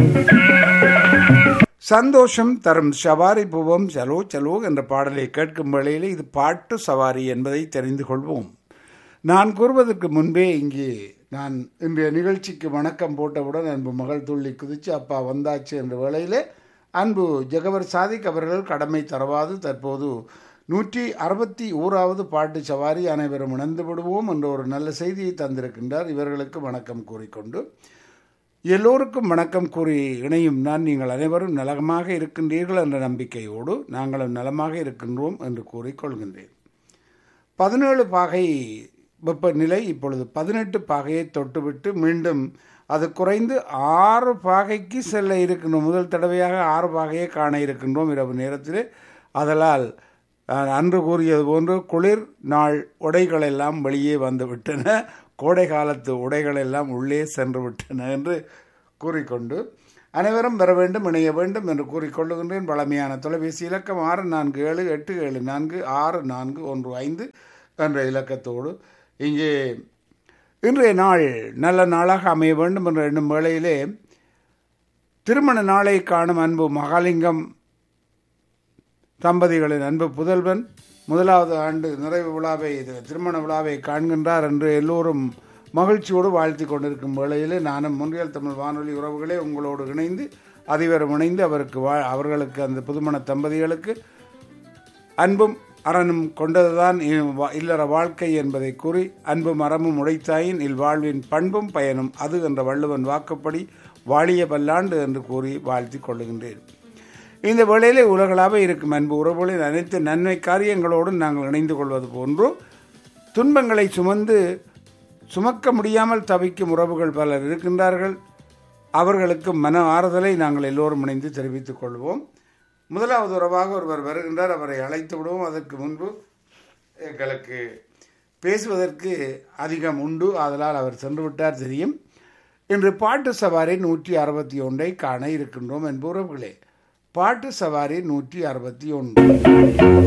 சந்தோஷம் தரும் சவாரி பூவம் சலோ சலோ என்ற பாடலை கேட்கும் வேளையில் இது பாட்டு சவாரி என்பதை தெரிந்து கொள்வோம் நான் கூறுவதற்கு முன்பே இங்கே நான் இன்றைய நிகழ்ச்சிக்கு வணக்கம் போட்டவுடன் அன்பு மகள் துள்ளி குதிச்சு அப்பா வந்தாச்சு என்ற வேளையிலே அன்பு ஜெகவர் சாதிக் அவர்கள் கடமை தரவாது தற்போது நூற்றி அறுபத்தி ஓராவது பாட்டு சவாரி அனைவரும் இணைந்து விடுவோம் என்ற ஒரு நல்ல செய்தியை தந்திருக்கின்றார் இவர்களுக்கு வணக்கம் கூறிக்கொண்டு எல்லோருக்கும் வணக்கம் கூறி இணையும் நான் நீங்கள் அனைவரும் நலமாக இருக்கின்றீர்கள் என்ற நம்பிக்கையோடு நாங்களும் நலமாக இருக்கின்றோம் என்று கூறிக்கொள்கின்றேன் பதினேழு பாகை வெப்பநிலை இப்பொழுது பதினெட்டு பாகையை தொட்டுவிட்டு மீண்டும் அது குறைந்து ஆறு பாகைக்கு செல்ல இருக்கின்றோம் முதல் தடவையாக ஆறு பாகையை காண இருக்கின்றோம் இரவு நேரத்தில் அதனால் நான் அன்று கூறியது போன்று குளிர் நாள் உடைகள் எல்லாம் வெளியே வந்து விட்டன கோடை காலத்து உடைகள் எல்லாம் உள்ளே சென்று விட்டன என்று கூறிக்கொண்டு அனைவரும் வர வேண்டும் இணைய வேண்டும் என்று கூறிக்கொள்ளுகின்றேன் பழமையான தொலைபேசி இலக்கம் ஆறு நான்கு ஏழு எட்டு ஏழு நான்கு ஆறு நான்கு ஒன்று ஐந்து என்ற இலக்கத்தோடு இங்கே இன்றைய நாள் நல்ல நாளாக அமைய வேண்டும் என்ற எண்ணும் வேளையிலே திருமண நாளை காணும் அன்பு மகாலிங்கம் தம்பதிகளின் அன்பு புதல்வன் முதலாவது ஆண்டு நிறைவு விழாவை இது திருமண விழாவை காண்கின்றார் என்று எல்லோரும் மகிழ்ச்சியோடு வாழ்த்தி கொண்டிருக்கும் வேளையில் நானும் முன்றியல் தமிழ் வானொலி உறவுகளே உங்களோடு இணைந்து அதிபரும் இணைந்து அவருக்கு வா அவர்களுக்கு அந்த புதுமண தம்பதிகளுக்கு அன்பும் அறனும் கொண்டதுதான் இல்லற வாழ்க்கை என்பதை கூறி அன்பும் அறமும் உடைத்தாயின் இல்வாழ்வின் பண்பும் பயனும் அது என்ற வள்ளுவன் வாக்குப்படி வாழிய பல்லாண்டு என்று கூறி வாழ்த்தி கொள்ளுகின்றேன் இந்த வேளையிலே உலகளாக இருக்கும் அன்பு உறவுகளின் அனைத்து நன்மை காரியங்களோடு நாங்கள் இணைந்து கொள்வது போன்று துன்பங்களை சுமந்து சுமக்க முடியாமல் தவிக்கும் உறவுகள் பலர் இருக்கின்றார்கள் அவர்களுக்கு மன ஆறுதலை நாங்கள் எல்லோரும் இணைந்து தெரிவித்துக் கொள்வோம் முதலாவது உறவாக ஒருவர் வருகின்றார் அவரை அழைத்து விடுவோம் அதற்கு முன்பு எங்களுக்கு பேசுவதற்கு அதிகம் உண்டு அதனால் அவர் சென்று விட்டார் தெரியும் இன்று பாட்டு சவாரி நூற்றி அறுபத்தி ஒன்றை காண இருக்கின்றோம் என்ப உறவுகளே பாட்டு சவாரி நூற்றி அறுபத்தி ஒன்று